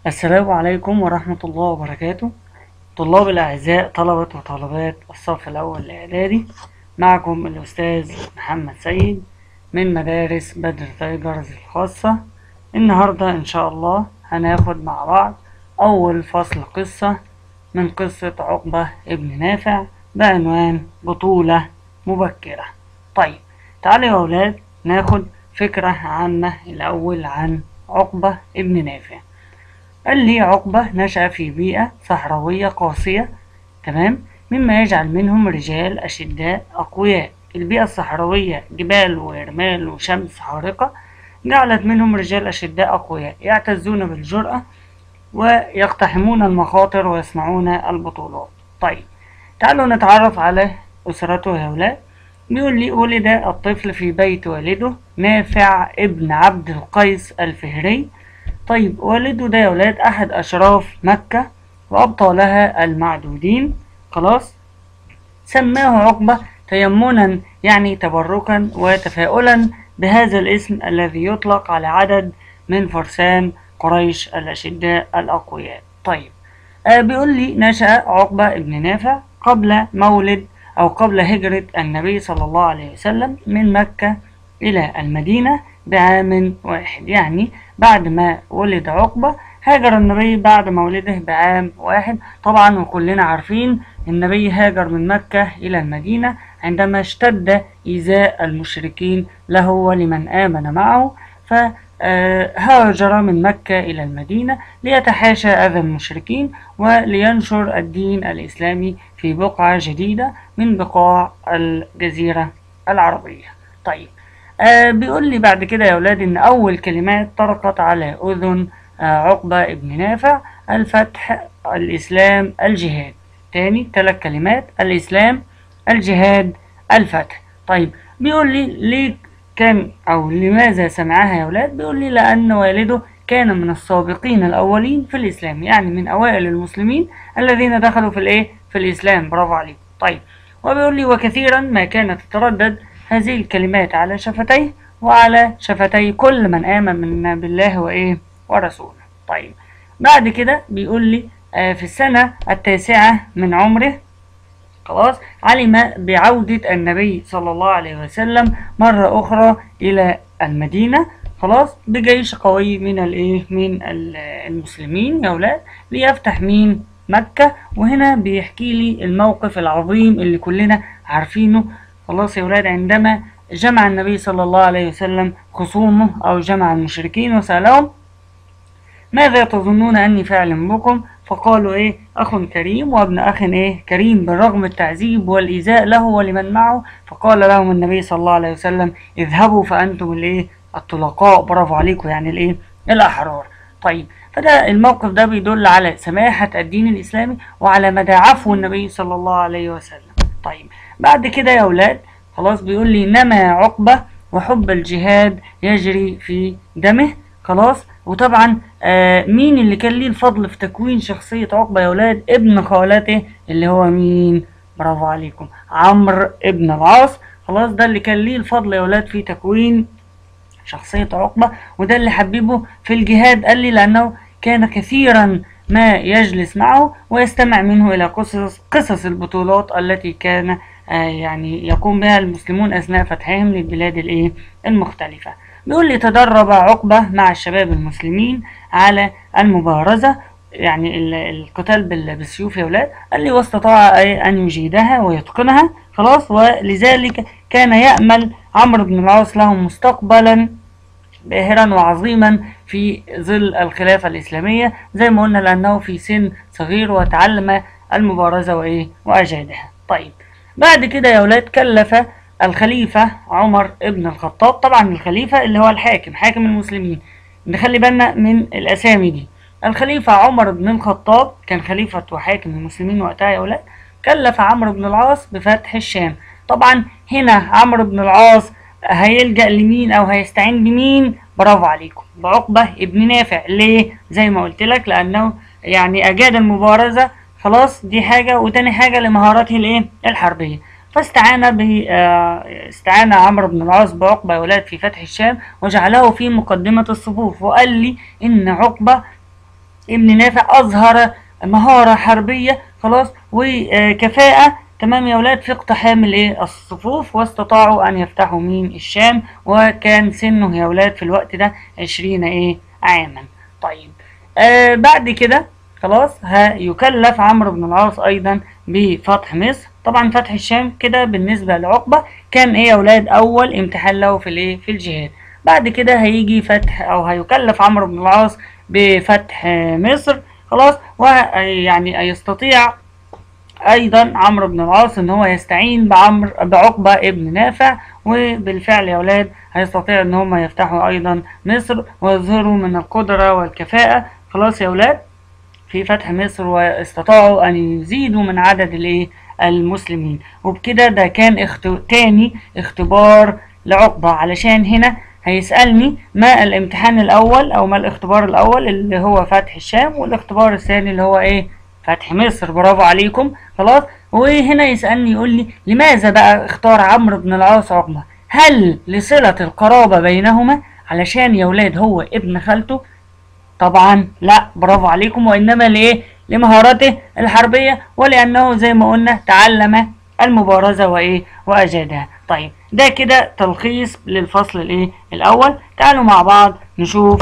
السلام عليكم ورحمة الله وبركاته طلاب الأعزاء طلبة وطالبات الصف الأول الإعدادي معكم الأستاذ محمد سيد من مدارس بدر تايجرز الخاصة النهاردة إن شاء الله هناخد مع بعض أول فصل قصة من قصة عقبة ابن نافع بعنوان بطولة مبكرة طيب تعالوا يا أولاد ناخد فكرة عامة الأول عن عقبة ابن نافع قال لي عقبة نشأ في بيئة صحراوية قاسية تمام مما يجعل منهم رجال أشداء أقوياء البيئة الصحراوية جبال ورمال وشمس حارقة جعلت منهم رجال أشداء أقوياء يعتزون بالجرأة ويقتحمون المخاطر ويصنعون البطولات طيب تعالوا نتعرف على أسرته يا أولاد بيقول لي ولد الطفل في بيت والده نافع ابن عبد القيس الفهري طيب والده ده يا ولاد أحد أشراف مكة وأبطالها المعدودين خلاص سماه عقبة تيمنا يعني تبركا وتفاؤلا بهذا الاسم الذي يطلق على عدد من فرسان قريش الأشداء الأقوياء طيب آه بيقول لي نشأ عقبة ابن نافع قبل مولد أو قبل هجرة النبي صلى الله عليه وسلم من مكة إلى المدينة بعام واحد يعني بعد ما ولد عقبة هاجر النبي بعد مولده بعام واحد طبعا وكلنا عارفين النبي هاجر من مكة إلى المدينة عندما اشتد إيذاء المشركين له ولمن آمن معه فهاجر من مكة إلى المدينة ليتحاشى أذى المشركين ولينشر الدين الإسلامي في بقعة جديدة من بقاع الجزيرة العربية طيب آه بيقول لي بعد كده يا أولاد إن أول كلمات طرقت على أذن آه عقبة ابن نافع الفتح الإسلام الجهاد تاني ثلاث كلمات الإسلام الجهاد الفتح طيب بيقول لي ليه كان أو لماذا سمعها يا أولاد بيقول لي لأن والده كان من السابقين الأولين في الإسلام يعني من أوائل المسلمين الذين دخلوا في الإيه في الإسلام برافو عليك طيب وبيقول لي وكثيرا ما كانت تتردد هذه الكلمات على شفتيه وعلى شفتي كل من آمن من بالله وإيه ورسوله طيب بعد كده بيقول لي آه في السنة التاسعة من عمره خلاص علم بعودة النبي صلى الله عليه وسلم مرة أخرى إلى المدينة خلاص بجيش قوي من الايه من المسلمين يا ولاد ليفتح مين مكة وهنا بيحكي لي الموقف العظيم اللي كلنا عارفينه خلاص يا ولاد عندما جمع النبي صلى الله عليه وسلم خصومه أو جمع المشركين وسألهم ماذا تظنون أني فاعل بكم فقالوا إيه أخ كريم وابن أخ إيه كريم بالرغم التعذيب والإيذاء له ولمن معه فقال لهم النبي صلى الله عليه وسلم اذهبوا فأنتم الإيه الطلقاء برافو عليكم يعني الإيه الأحرار طيب فده الموقف ده بيدل على سماحة الدين الإسلامي وعلى مدى عفو النبي صلى الله عليه وسلم طيب بعد كده يا أولاد خلاص بيقول لي نما عقبة وحب الجهاد يجري في دمه خلاص وطبعا آه مين اللي كان ليه الفضل في تكوين شخصية عقبة يا ولاد ابن خالته اللي هو مين برافو عليكم عمرو ابن العاص خلاص ده اللي كان ليه الفضل يا ولاد في تكوين شخصية عقبة وده اللي حببه في الجهاد قال لي لأنه كان كثيرا ما يجلس معه ويستمع منه إلى قصص قصص البطولات التي كان آه يعني يقوم بها المسلمون أثناء فتحهم للبلاد الإيه المختلفة بيقول لي تدرب عقبة مع الشباب المسلمين على المبارزة يعني القتال بالسيوف يا ولاد قال لي واستطاع أن يجيدها ويتقنها خلاص ولذلك كان يأمل عمرو بن العاص له مستقبلا باهرا وعظيما في ظل الخلافة الإسلامية زي ما قلنا لأنه في سن صغير وتعلم المبارزة وإيه وأجادها طيب بعد كده يا ولاد كلف الخليفة عمر ابن الخطاب طبعا الخليفة اللي هو الحاكم حاكم المسلمين نخلي بالنا من الأسامي دي الخليفة عمر بن الخطاب كان خليفة وحاكم المسلمين وقتها يا ولاد كلف عمرو بن العاص بفتح الشام طبعا هنا عمرو بن العاص هيلجأ لمين أو هيستعين بمين برافو عليكم بعقبة ابن نافع ليه زي ما قلت لك لأنه يعني أجاد المبارزة خلاص دي حاجة وتاني حاجة لمهاراته الايه الحربية فاستعان ب استعان عمرو بن العاص بعقبة يا ولاد في فتح الشام وجعله في مقدمة الصفوف وقال لي إن عقبة ابن نافع أظهر مهارة حربية خلاص وكفاءة تمام يا ولاد في اقتحام الايه الصفوف واستطاعوا ان يفتحوا مين الشام وكان سنه يا ولاد في الوقت ده عشرين ايه عاما طيب آه بعد كده خلاص هيكلف عمرو بن العاص ايضا بفتح مصر طبعا فتح الشام كده بالنسبه لعقبه كان ايه يا ولاد اول امتحان له في الايه في الجهاد بعد كده هيجي فتح او هيكلف عمرو بن العاص بفتح مصر خلاص ويعني يستطيع ايضا عمرو بن العاص ان هو يستعين بعمر بعقبه ابن نافع وبالفعل يا اولاد هيستطيع ان هم يفتحوا ايضا مصر ويظهروا من القدره والكفاءه خلاص يا اولاد في فتح مصر واستطاعوا ان يزيدوا من عدد الايه المسلمين وبكده ده كان اخت... تاني اختبار لعقبه علشان هنا هيسألني ما الامتحان الأول أو ما الاختبار الأول اللي هو فتح الشام والاختبار الثاني اللي هو إيه فتح مصر برافو عليكم خلاص وهنا يسألني يقول لي لماذا بقى اختار عمرو بن العاص عقبة هل لصلة القرابة بينهما علشان يا ولاد هو ابن خالته طبعا لا برافو عليكم وإنما لإيه لمهاراته الحربية ولأنه زي ما قلنا تعلم المبارزة وإيه وأجادها طيب ده كده تلخيص للفصل الايه الاول تعالوا مع بعض نشوف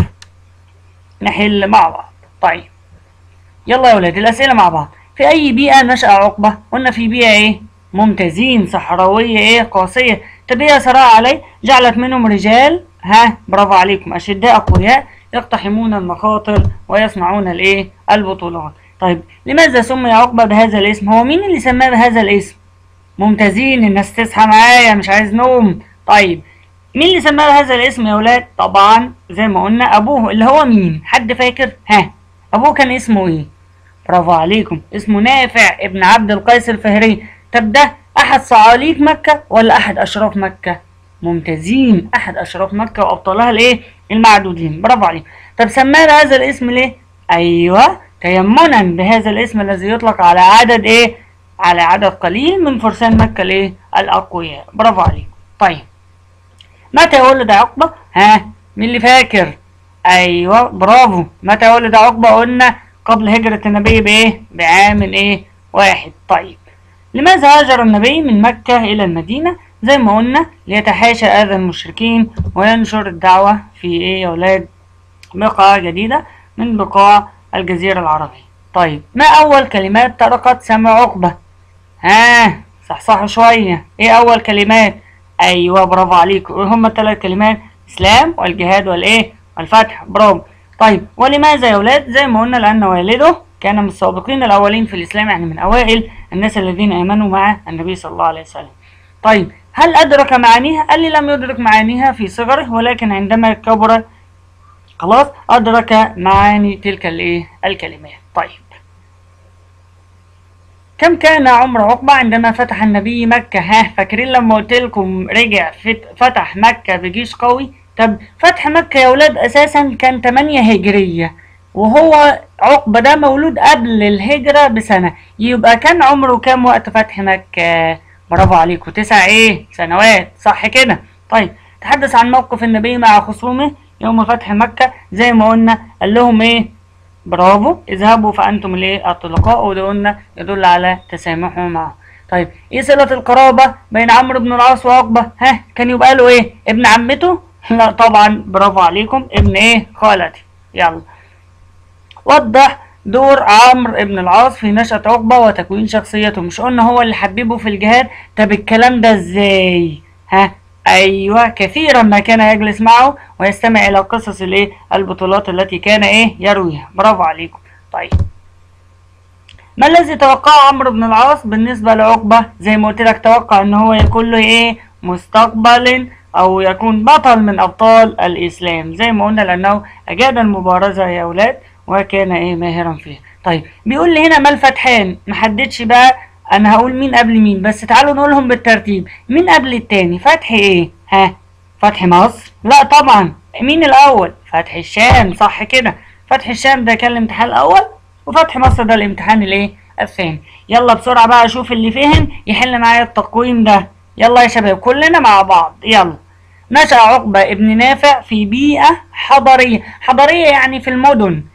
نحل مع بعض طيب يلا يا ولاد الاسئله مع بعض في اي بيئه نشا عقبه قلنا في بيئه ايه ممتازين صحراويه ايه قاسيه تبيئه صراع عليه جعلت منهم رجال ها برافو عليكم اشداء اقوياء يقتحمون المخاطر ويصنعون الايه البطولات طيب لماذا سمي عقبه بهذا الاسم هو مين اللي سماه بهذا الاسم ممتازين الناس تصحى معايا مش عايز نوم طيب مين اللي سماه هذا الاسم يا ولاد طبعا زي ما قلنا ابوه اللي هو مين حد فاكر ها ابوه كان اسمه ايه برافو عليكم اسمه نافع ابن عبد القيس الفهري طب ده احد صعاليك مكة ولا احد اشراف مكة ممتازين احد اشراف مكة وابطالها الايه المعدودين برافو عليكم طب سماه بهذا الاسم ليه ايوه تيمنا بهذا الاسم الذي يطلق على عدد ايه على عدد قليل من فرسان مكة الايه الأقوياء برافو عليكم طيب متى ولد عقبة ها مين اللي فاكر أيوة برافو متى ولد عقبة قلنا قبل هجرة النبي بإيه بعام إيه واحد طيب لماذا هاجر النبي من مكة إلى المدينة زي ما قلنا ليتحاشى أذى المشركين وينشر الدعوة في إيه يا ولاد بقعة جديدة من بقاع الجزيرة العربية طيب ما أول كلمات طرقت سمع عقبة ها صحصحوا شوية ايه اول كلمات ايوه برافو عليكم هم الثلاث كلمات اسلام والجهاد والايه والفتح برافو طيب ولماذا يا ولاد زي ما قلنا لان والده كان من السابقين الاولين في الاسلام يعني من اوائل الناس الذين امنوا مع النبي صلى الله عليه وسلم طيب هل ادرك معانيها قال لي لم يدرك معانيها في صغره ولكن عندما كبر خلاص ادرك معاني تلك الايه الكلمات طيب كم كان عمر عقبة عندما فتح النبي مكة ها فاكرين لما قلت لكم رجع فتح مكة بجيش قوي طب فتح مكة يا ولاد أساسا كان 8 هجرية وهو عقبة ده مولود قبل الهجرة بسنة يبقى كان عمره كام وقت فتح مكة برافو عليكم تسع ايه سنوات صح كده طيب تحدث عن موقف النبي مع خصومه يوم فتح مكة زي ما قلنا قال لهم ايه برافو اذهبوا فانتم الايه الطلقاء وده قلنا يدل على تسامحهم معه طيب ايه صلة القرابة بين عمرو بن العاص وعقبة ها كان يبقى له ايه ابن عمته لا طبعا برافو عليكم ابن ايه خالتي يلا وضح دور عمرو بن العاص في نشأة عقبة وتكوين شخصيته مش قلنا هو اللي حببه في الجهاد طب الكلام ده ازاي ها ايوه كثيرا ما كان يجلس معه ويستمع الى قصص الايه البطولات التي كان ايه يرويها برافو عليكم طيب ما الذي توقعه عمرو بن العاص بالنسبه لعقبه زي ما قلت لك توقع ان هو يكون له ايه مستقبل او يكون بطل من ابطال الاسلام زي ما قلنا لانه اجاد المبارزه يا اولاد وكان ايه ماهرا فيها طيب بيقول لي هنا ما الفتحان محددش بقى انا هقول مين قبل مين بس تعالوا نقولهم بالترتيب مين قبل التاني فتح ايه ها فتح مصر لا طبعا مين الاول فتح الشام صح كده فتح الشام ده كان الامتحان الاول وفتح مصر ده الامتحان الايه الثاني يلا بسرعه بقى اشوف اللي فهم يحل معايا التقويم ده يلا يا شباب كلنا مع بعض يلا نشأ عقبة ابن نافع في بيئة حضرية حضرية يعني في المدن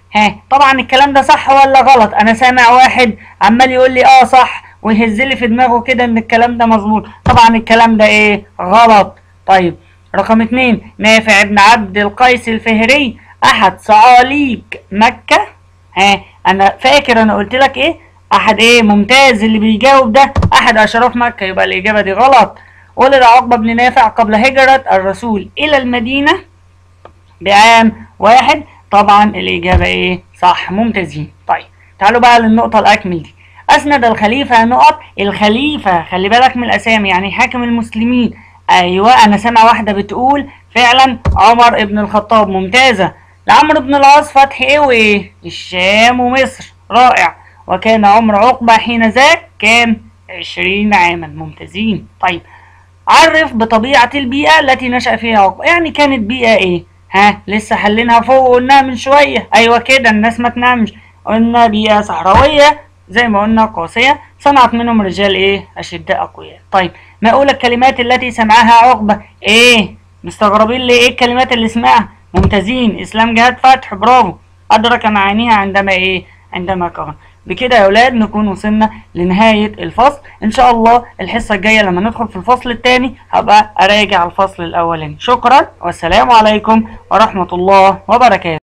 ها طبعا الكلام ده صح ولا غلط انا سامع واحد عمال يقول لي اه صح ويهز لي في دماغه كده ان الكلام ده مظبوط طبعا الكلام ده ايه غلط طيب رقم اتنين نافع بن عبد القيس الفهري احد صعاليك مكة ها انا فاكر انا قلت لك ايه احد ايه ممتاز اللي بيجاوب ده احد اشراف مكة يبقى الاجابة دي غلط ولد عقبة بن نافع قبل هجرة الرسول الى المدينة بعام واحد طبعا الإجابة إيه؟ صح ممتازين طيب تعالوا بقى للنقطة الأكمل دي أسند الخليفة نقط الخليفة خلي بالك من الأسامي يعني حاكم المسلمين أيوة أنا سامع واحدة بتقول فعلا عمر ابن الخطاب ممتازة لعمرو بن العاص فتح إيه وإيه؟ الشام ومصر رائع وكان عمر عقبة حين ذاك كام؟ عشرين عاما ممتازين طيب عرف بطبيعة البيئة التي نشأ فيها عقبة يعني كانت بيئة إيه؟ ها لسه حلينها فوق وقلناها من شوية أيوة كده الناس ما تنامش قلنا بيئة صحراوية زي ما قلنا قاسية صنعت منهم رجال إيه أشداء أقوياء طيب ما أقول الكلمات التي سمعها عقبة إيه مستغربين ليه إيه الكلمات اللي سمعها ممتازين إسلام جهاد فتح برافو أدرك معانيها عندما إيه عندما كفر بكده يا أولاد نكون وصلنا لنهاية الفصل إن شاء الله الحصة الجاية لما ندخل في الفصل الثاني هبقى أراجع الفصل الأولاني شكرا والسلام عليكم ورحمة الله وبركاته